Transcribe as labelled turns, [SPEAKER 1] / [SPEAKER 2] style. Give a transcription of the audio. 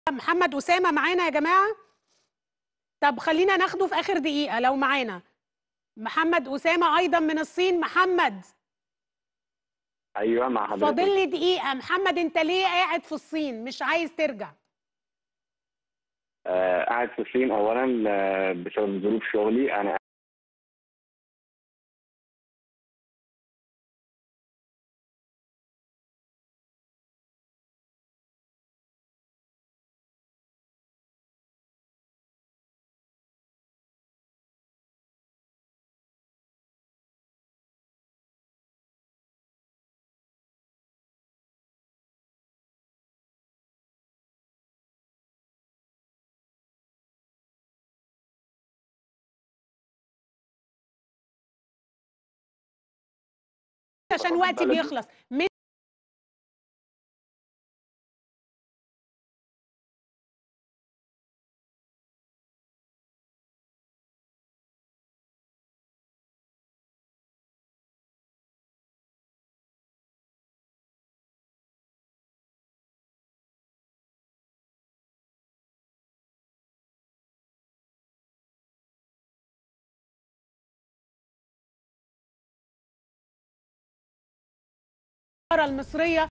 [SPEAKER 1] محمد أسامة معانا يا جماعة طب خلينا ناخده في آخر دقيقة لو معانا محمد أسامة أيضا من الصين محمد
[SPEAKER 2] ايوه مع حضرتك
[SPEAKER 1] فاضل لي دقيقة محمد أنت ليه قاعد في الصين مش عايز ترجع
[SPEAKER 2] آه قاعد في الصين اولا آه بسبب ظروف شغلي انا
[SPEAKER 1] عشان وقتي
[SPEAKER 2] بلدي.
[SPEAKER 1] بيخلص من المصرية